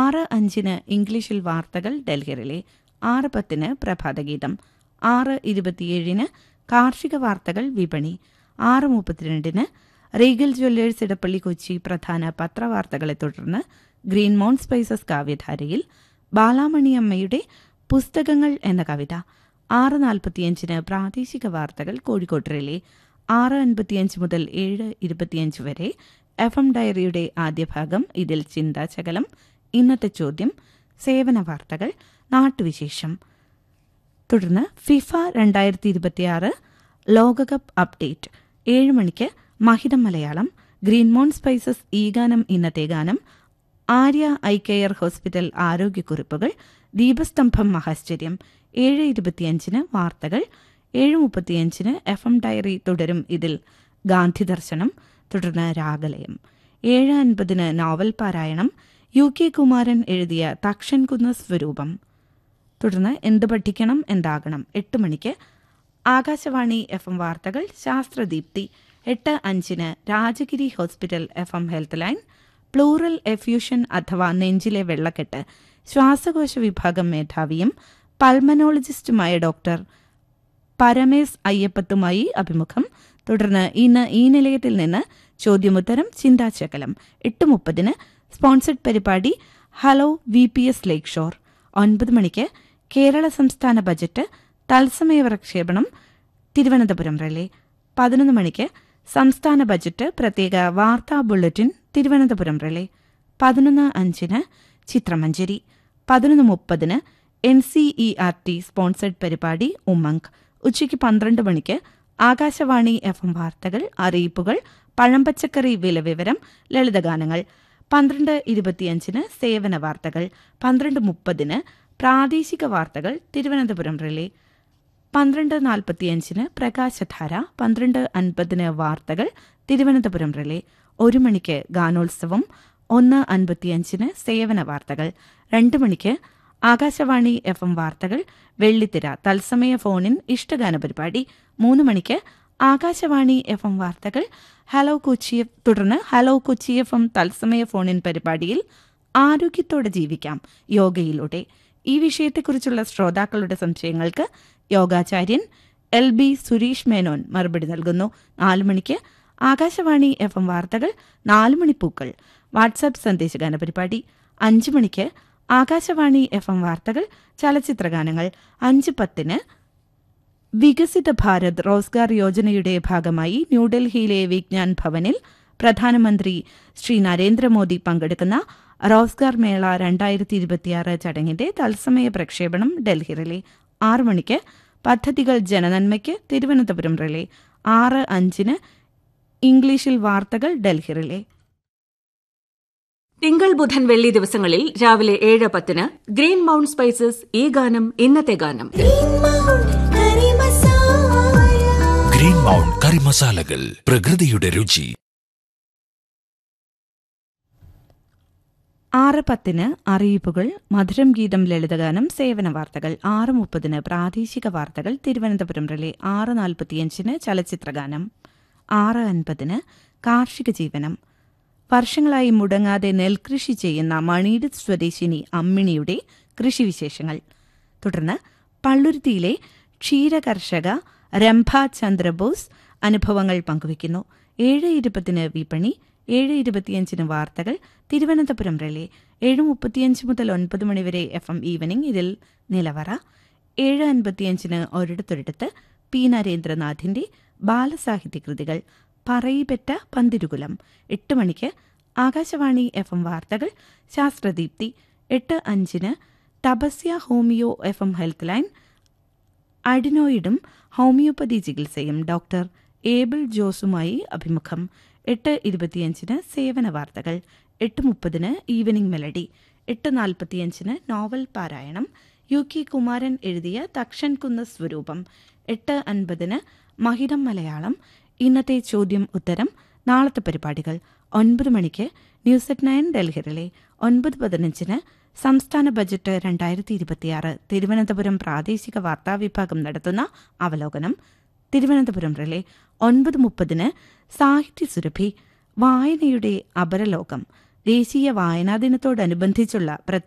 ആറ് അഞ്ചിന് ഇംഗ്ലീഷിൽ വാർത്തകൾ ഡൽഹിയിലെ ആറ് പത്തിന് പ്രഭാതഗീതം ആറ് ഇരുപത്തിയേഴിന് കാർഷിക വാർത്തകൾ വിപണി ആറ് മുപ്പത്തിരണ്ടിന് റീഗൽ ജ്വല്ലേഴ്സ് ഇടപ്പള്ളി കൊച്ചി പ്രധാന പത്രവാർത്തകളെ തുടർന്ന് ഗ്രീൻ മൗൺ സ്പൈസസ് കാവ്യധാരയിൽ ബാലാമണിയമ്മയുടെ പുസ്തകങ്ങൾ എന്ന കവിത ആറ് നാൽപ്പത്തിയഞ്ചിന് പ്രാദേശിക വാർത്തകൾ കോഴിക്കോട്ട് റിലേ ആറ് അൻപത്തിയഞ്ച് മുതൽ ഏഴ് ഇരുപത്തിയഞ്ച് വരെ എഫ് എം ഡയറിയുടെ ആദ്യ ഭാഗം ഇതിൽ ചിന്താശകലം ഇന്നത്തെ ചോദ്യം സേവന വാർത്തകൾ നാട്ടുവിശേഷം തുടർന്ന് ഫിഫ രണ്ടായിരത്തി ഇരുപത്തിയാറ് ലോകകപ്പ് അപ്ഡേറ്റ് ഏഴ് മണിക്ക് മഹിതം മലയാളം ഗ്രീൻമോൺ സ്പൈസസ് ഈ ഗാനം ഇന്നത്തെ ഗാനം ആര്യ ഐ കെയർ ഹോസ്പിറ്റൽ ആരോഗ്യക്കുറിപ്പുകൾ ദീപസ്തംഭം മഹാശ്ചര്യം ഏഴ് ഇരുപത്തിയഞ്ചിന് വാർത്തകൾ ഏഴ് മുപ്പത്തിയഞ്ചിന് എഫ് എം ഡയറി തുടരും ഇതിൽ ഗാന്ധി ദർശനം തുടർന്ന് രാഗലയം ഏഴ് അൻപതിന് നോവൽ പാരായണം യു കെ കുമാരൻ എഴുതിയ തക്ഷൻകുന്ന് സ്വരൂപം തുടർന്ന് എന്ത് പഠിക്കണം എന്താകണം എട്ട് മണിക്ക് ആകാശവാണി എഫ് എം വാർത്തകൾ ശാസ്ത്രദീപ്തി എട്ട് അഞ്ചിന് Rajagiri hospital F M health line pleural effusion അഥവാ നെഞ്ചിലെ വെള്ളക്കെട്ട് ശ്വാസകോശ വിഭാഗം മേധാവിയും പൾമനോളജിസ്റ്റുമായ ഡോക്ടർ പരമേസ് അയ്യപ്പത്തുമായി അഭിമുഖം തുടർന്ന് ഇന്ന് ഈ നിലയത്തിൽ നിന്ന് ചോദ്യമുത്തരം ചിന്താശകലം എട്ട് മുപ്പതിന് സ്പോൺസർഡ് പരിപാടി hello V P S lake shore ഒൻപത് മണിക്ക് കേരള സംസ്ഥാന ബജറ്റ് തത്സമയ പ്രക്ഷേപണം തിരുവനന്തപുരം റിലേ പതിനൊന്ന് മണിക്ക് സംസ്ഥാന ബജറ്റ് പ്രത്യേക വാർത്താ ബുള്ളറ്റിൻ തിരുവനന്തപുരം റിലേ പതിനൊന്ന് അഞ്ചിന് ചിത്രമഞ്ചേരി പതിനൊന്ന് മുപ്പതിന് N C E R T sponsored പരിപാടി ഉമ്മങ്ക് ഉച്ചയ്ക്ക് പന്ത്രണ്ട് മണിക്ക് ആകാശവാണി എഫ് എം വാർത്തകൾ അറിയിപ്പുകൾ പഴംപച്ചക്കറി വിലവിവരം ലളിതഗാനങ്ങൾ പന്ത്രണ്ട് ഇരുപത്തിയഞ്ചിന് സേവന വാർത്തകൾ പന്ത്രണ്ട് മുപ്പതിന് പ്രാദേശിക വാർത്തകൾ തിരുവനന്തപുരം റിലേ പന്ത്രണ്ട് നാൽപ്പത്തിയഞ്ചിന് പ്രകാശധാര പന്ത്രണ്ട് അൻപതിന് വാർത്തകൾ തിരുവനന്തപുരം റിലേ ഒരു മണിക്ക് ഗാനോത്സവം ഒന്ന് അൻപത്തിയഞ്ചിന് സേവന വാർത്തകൾ രണ്ട് മണിക്ക് ആകാശവാണി എഫ് എം വാർത്തകൾ വെള്ളിത്തിര തത്സമയ ഫോണിൻ ഇഷ്ടഗാന പരിപാടി മൂന്ന് മണിക്ക് ആകാശവാണി എഫ് എം വാർത്തകൾ ഹലോ കൊച്ചി എഫ് തുടർന്ന് ഹലോ കൊച്ചി എഫ് എം തത്സമയ ഫോണിൻ പരിപാടിയിൽ ആരോഗ്യത്തോടെ ജീവിക്കാം യോഗയിലൂടെ ഈ വിഷയത്തെക്കുറിച്ചുള്ള ശ്രോതാക്കളുടെ സംശയങ്ങൾക്ക് യോഗാചാര്യൻ എൽ ബി സുരേഷ് മേനോൻ മറുപടി നൽകുന്നു നാലു മണിക്ക് ആകാശവാണി എഫ് എം വാർത്തകൾ നാലു മണിപ്പൂക്കൾ വാട്സാപ്പ് സന്ദേശഗാന പരിപാടി അഞ്ചു മണിക്ക് ആകാശവാണി എഫ് എം വാർത്തകൾ ചലച്ചിത്രഗാനങ്ങൾ അഞ്ച് പത്തിന് വികസിത ഭാരത് റോസ്ഗാർ യോജനയുടെ ഭാഗമായി ന്യൂഡൽഹിയിലെ വിജ്ഞാൻ ഭവനിൽ പ്രധാനമന്ത്രി ശ്രീ നരേന്ദ്രമോദി പങ്കെടുക്കുന്ന റോസ്ഗാർ മേള രണ്ടായിരത്തി ഇരുപത്തിയാറ് ചടങ്ങിന്റെ തത്സമയ പ്രക്ഷേപണം ഡൽഹി റിലേ ആറു മണിക്ക് പദ്ധതികൾ ജനനന്മയ്ക്ക് തിരുവനന്തപുരം റിലേ ആറ് അഞ്ചിന് ഇംഗ്ലീഷിൽ വാർത്തകൾ ഡൽഹി റിലേ തിങ്കൾ ബുധൻ വെള്ളി ദിവസങ്ങളിൽ രാവിലെ ഏഴ് പത്തിന് ഗ്രീൻ മൗണ്ട് സ്പൈസസ് ഈ ഗാനം ഇന്നത്തെ ഗാനം ഗ്രീൻ മൗണ്ട് കറി മസാലകൾ പ്രകൃതിയുടെ രുചി ആറ് പത്തിന് അറിയിപ്പുകൾ മധുരം ഗീതം ലളിതഗാനം സേവന വാർത്തകൾ ആറ് മുപ്പതിന് പ്രാദേശിക വാർത്തകൾ തിരുവനന്തപുരം റിലേ ആറ് നാൽപ്പത്തിയഞ്ചിന് ചലച്ചിത്രഗാനം ആറ് അൻപതിന് കാർഷിക ജീവനം വർഷങ്ങളായി മുടങ്ങാതെ നെൽകൃഷി ചെയ്യുന്ന മണീട് സ്വദേശിനി അമ്മിണിയുടെ കൃഷിവിശേഷങ്ങൾ തുടർന്ന് പള്ളുരുത്തിയിലെ ക്ഷീരകർഷക രംഭ ചന്ദ്രബോസ് അനുഭവങ്ങൾ പങ്കുവയ്ക്കുന്നു ഏഴ് ഇരുപത്തിന് വിപണി ഏഴ് ഇരുപത്തിയഞ്ചിന് വാർത്തകൾ തിരുവനന്തപുരം റിലേ ഏഴ് മുപ്പത്തിയഞ്ച് മുതൽ ഒൻപത് മണിവരെ എഫ് എം ഈവനിംഗ് ഇതിൽ നിലവറ ഏഴ് അൻപത്തിയഞ്ചിന് ഒരിടത്തൊരിടത്ത് പി നരേന്ദ്രനാഥിന്റെ ബാലസാഹിത്യ കൃതികൾ പറയിപെറ്റ പന്തിരുകുലം എട്ട് മണിക്ക് ആകാശവാണി എഫ് എം വാർത്തകൾ ശാസ്ത്രദീപ്തി എട്ട് അഞ്ചിന് Tapasya homeo F M health line അഡിനോയിഡും ഹോമിയോപ്പതി ചികിത്സയും ഡോക്ടർ ഏബിൾ ജോസുമായി അഭിമുഖം എട്ട് ഇരുപത്തിയഞ്ചിന് സേവന വാർത്തകൾ എട്ട് മുപ്പതിന് ഈവനിംഗ് മെലഡി എട്ട് നാൽപ്പത്തിയഞ്ചിന് നോവൽ പാരായണം യു കെ കുമാരൻ എഴുതിയ തക്ഷൻ കുന്ന സ്വരൂപം എട്ട് അൻപതിന് മഹിതം മലയാളം ഇന്നത്തെ ചോദ്യം ഉത്തരം നാളത്തെ പരിപാടികൾ ഒൻപത് മണിക്ക് ന്യൂസ് അറ്റ് നയൻ ഡൽഹിറിലെ ഒൻപത് പതിനഞ്ചിന് സംസ്ഥാന ബജറ്റ് രണ്ടായിരത്തി ഇരുപത്തിയാറ് തിരുവനന്തപുരം പ്രാദേശിക വാർത്താ വിഭാഗം നടത്തുന്ന അവലോകനം തിരുവനന്തപുരം റിലേ ഒൻപത് മുപ്പതിന് സാഹിത്യ സുരഭി വായനയുടെ അപരലോകം ദേശീയ വായനാ ദിനത്തോടനുബന്ധിച്ചുള്ള പ്രത്യേക